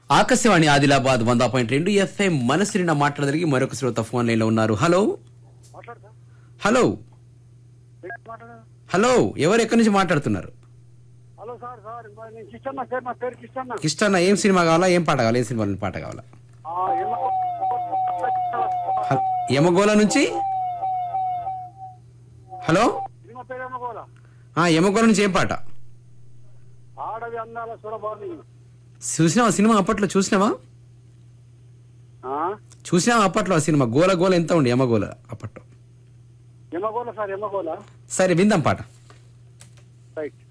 ఆకాశవాణి ఆదిలాబాద్ వంద పాయింట్ రెండు ఎఫ్ఎం మనసిరిన మాట్లాడగలిగి మరొక శ్రోత ఫోన్ లైన్ లో ఉన్నారు హలో మాట్లాడతా హలో మాట్లాడా హలో ఎవరు ఎక్కడి నుంచి మాట్లాడుతున్నారు హలో సార్ సార్ మరి నేను కిష్టన్న సార్ నా పేరు కిష్టన్న కిష్టన్న ఏం సినిమా కావాలా ఏం పాట కావాలా ఏం సినిమా పాట కావాలా ఆ, ఏమో- హ- యమగోళ నుంచి హలో సినిమా పేరు ఏమోగోలా ఆ యమగోళ నుంచి ఏం పాట ఆడది అందాల చూడబాని చూసినావా సినిమా అప్పట్లో చూసినావా చూసినావా అప్పట్లో ఆ సినిమా గోల గోల ఎంత ఉండే యమగోళ అప్పట్లో ఎమగోల సార్ ఎమగోల సరే విందాం పాట రైట్